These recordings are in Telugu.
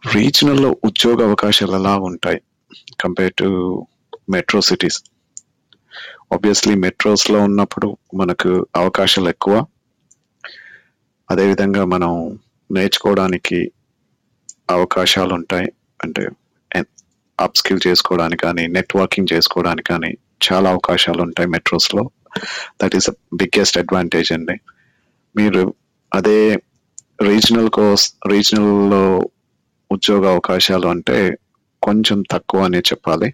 రీజనల్లో ఉద్యోగ అవకాశాలు ఎలా ఉంటాయి compare to metro cities obviously మెట్రోస్లో ఉన్నప్పుడు మనకు అవకాశాలు ఎక్కువ అదేవిధంగా మనం నేర్చుకోవడానికి అవకాశాలు ఉంటాయి అంటే అప్ స్కిల్ చేసుకోవడానికి కానీ నెట్వర్కింగ్ చేసుకోవడానికి కానీ చాలా అవకాశాలు ఉంటాయి మెట్రోస్లో దట్ ఈస్ బిగ్గెస్ట్ అడ్వాంటేజ్ అండి మీరు అదే రీజనల్ కోర్స్ రీజనల్లో ఉద్యోగ అవకాశాలు అంటే కొంచెం తక్కువ అనే చెప్పాలి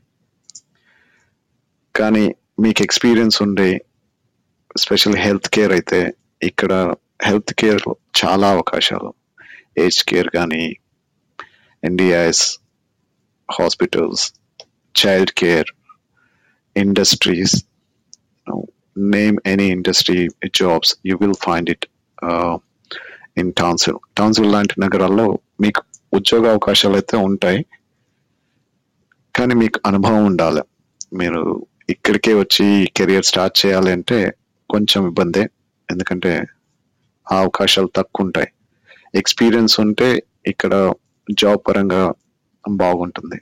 కానీ మీకు ఎక్స్పీరియన్స్ ఉండే స్పెషల్ హెల్త్ కేర్ అయితే ఇక్కడ హెల్త్ కేర్ చాలా అవకాశాలు ఏజ్ కేర్ కానీ NDIS hospitals child care industries name any industry jobs you will find it in Townsville Townsville లాంటి నగరాల్లో మీకు ఉద్యోగ అవకాశాలు అయితే ఉంటాయి కానీ మీకు అనుభవం ఉండాలి మీరు ఇక్కడికే వచ్చి కెరియర్ స్టార్ట్ చేయాలి అంటే కొంచెం ఇబ్బందే ఎందుకంటే ఆ అవకాశాలు తక్కువ ఉంటాయి ఎక్స్పీరియన్స్ ఉంటే ఇక్కడ జాబ్ పరంగా బాగుంటుంది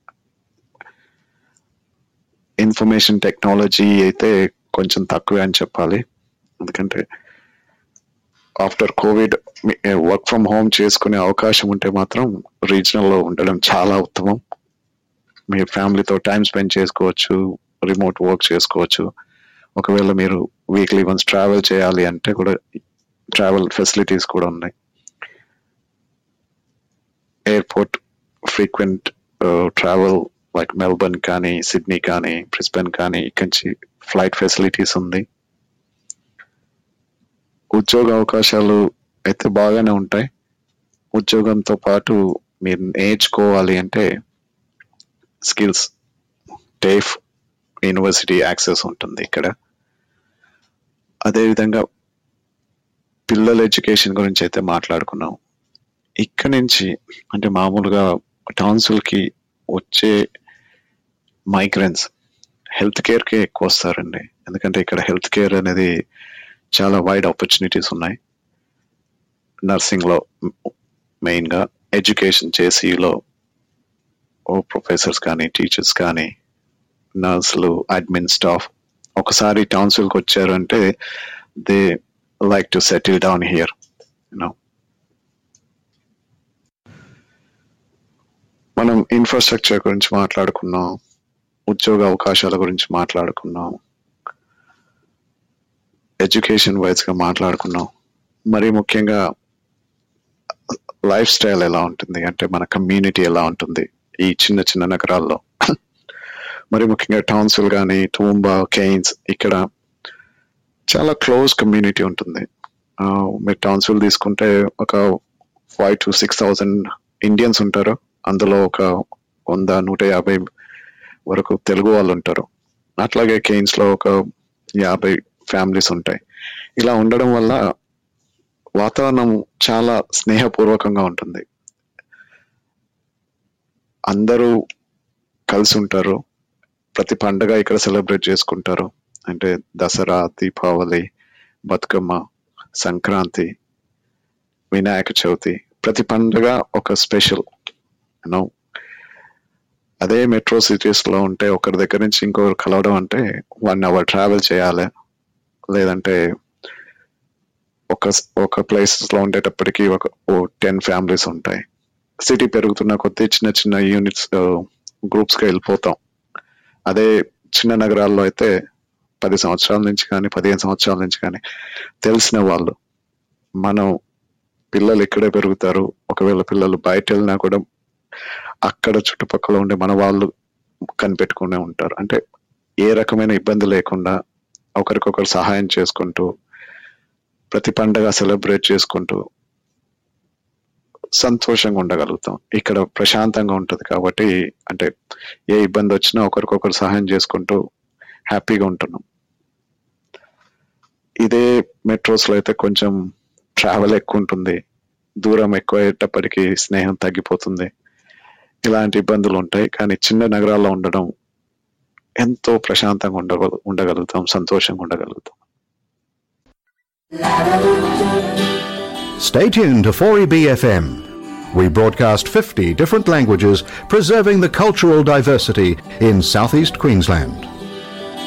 ఇన్ఫర్మేషన్ టెక్నాలజీ అయితే కొంచెం తక్కువే అని చెప్పాలి ఎందుకంటే after covid work from home చేసుకునే అవకాశం ఉంటే మాత్రం రీజనల్లో ఉండడం చాలా ఉత్తమం మీ ఫ్యామిలీతో టైం స్పెండ్ చేసుకోవచ్చు రిమోట్ వర్క్ చేసుకోవచ్చు ఒకవేళ మీరు వీక్లీ వన్స్ ట్రావెల్ చేయాలి అంటే కూడా ట్రావెల్ ఫెసిలిటీస్ కూడా ఉన్నాయి airport frequent travel like Melbourne కానీ సిడ్నీ కానీ బ్రిస్బెన్ కానీ ఇక్కడి నుంచి ఫ్లైట్ ఫెసిలిటీస్ ఉంది ఉద్యోగ అవకాశాలు అయితే బాగానే ఉంటాయి ఉద్యోగంతో పాటు మీరు నేర్చుకోవాలి అంటే స్కిల్స్ టేఫ్ యూనివర్సిటీ యాక్సెస్ ఉంటుంది ఇక్కడ అదేవిధంగా పిల్లల ఎడ్యుకేషన్ గురించి అయితే మాట్లాడుకున్నాం ఇక్కడ నుంచి అంటే మామూలుగా టౌన్సిల్కి వచ్చే మైగ్రెంట్స్ హెల్త్ కేర్కే ఎక్కువ వస్తారండి ఎందుకంటే ఇక్కడ హెల్త్ కేర్ అనేది చాలా వైడ్ ఆపర్చునిటీస్ ఉన్నాయి నర్సింగ్లో మెయిన్గా ఎడ్యుకేషన్ చేసిలో ఓ ప్రొఫెసర్స్ కానీ టీచర్స్ కానీ నర్సులు అడ్మిన్ స్టాఫ్ ఒకసారి టౌన్సిల్కి వచ్చారు అంటే they like to settle down here you know మనం ఇన్ఫ్రాస్ట్రక్చర్ గురించి మాట్లాడుకున్నాం ఉద్యోగ అవకాశాల గురించి మాట్లాడుకున్నాం ఎడ్యుకేషన్ వైజ్ గా మాట్లాడుకున్నాం మరి ముఖ్యంగా లైఫ్ స్టైల్ ఎలా ఉంటుంది అంటే మన కమ్యూనిటీ ఎలా ఉంటుంది ఈ చిన్న చిన్న నగరాల్లో మరి ముఖ్యంగా టౌన్సిల్ కానీ టూంబా కెయిన్స్ ఇక్కడ చాలా క్లోజ్ కమ్యూనిటీ ఉంటుంది ఆ, మీరు టౌన్సిల్ తీసుకుంటే ఒక five to six thousand Indians ఉంటారు అందులో ఒక వంద నూట యాభై వరకు తెలుగు వాళ్ళు ఉంటారు అట్లాగే కెయిన్స్ లో ఒక యాభై ఫ్యామిలీస్ ఉంటాయి ఇలా ఉండడం వల్ల వాతావరణం చాలా స్నేహపూర్వకంగా ఉంటుంది అందరూ కలిసి ఉంటారు ప్రతి పండగ ఇక్కడ సెలబ్రేట్ చేసుకుంటారు అంటే దసరా దీపావళి బతుకమ్మ సంక్రాంతి వినాయక చవితి ప్రతి పండుగ ఒక స్పెషల్ యూనో అదే మెట్రో సిటీస్ లో ఉంటే ఒకరి దగ్గర నుంచి ఇంకొకరు కలవడం అంటే వన్ అవర్ ట్రావెల్ చేయాలి లేదంటే ఒక ఒక ప్లేసెస్ లో ఉండేటప్పటికి ఒక ఓ టెన్ ఫ్యామిలీస్ ఉంటాయి సిటీ పెరుగుతున్న కొద్దీ చిన్న చిన్న యూనిట్స్ గ్రూప్స్ గా వెళ్ళిపోతాం అదే చిన్న నగరాల్లో అయితే పది సంవత్సరాల నుంచి కానీ పదిహేను సంవత్సరాల నుంచి కానీ తెలిసిన వాళ్ళు మనం పిల్లలు ఇక్కడే పెరుగుతారు ఒకవేళ పిల్లలు బయట వెళ్ళినా కూడా అక్కడ చుట్టుపక్కల ఉండే మన వాళ్ళు కనిపెట్టుకునే ఉంటారు అంటే ఏ రకమైన ఇబ్బంది లేకుండా ఒకరికొకరు సహాయం చేసుకుంటూ ప్రతి పండగ సెలబ్రేట్ చేసుకుంటూ సంతోషంగా ఉండగలుగుతాం ఇక్కడ ప్రశాంతంగా ఉంటుంది కాబట్టి అంటే ఏ ఇబ్బంది వచ్చినా ఒకరికొకరు సహాయం చేసుకుంటూ హ్యాపీగా ఉంటున్నాం ఇదే మెట్రోస్ లో అయితే కొంచెం ట్రావెల్ ఎక్కువ ఉంటుంది దూరం ఎక్కువ అయ్యేటప్పటికి స్నేహం తగ్గిపోతుంది ఇలాంటి ఇబ్బందులు ఉంటాయి కానీ చిన్న నగరాల్లో ఉండడం ఎంతో ప్రశాంతంగా ఉండగ ఉండగలుగుతాం సంతోషంగా ఉండగలుగుతాం Stay tuned to 4EBFM We broadcast 50 different languages, preserving the cultural diversity in southeast Queensland.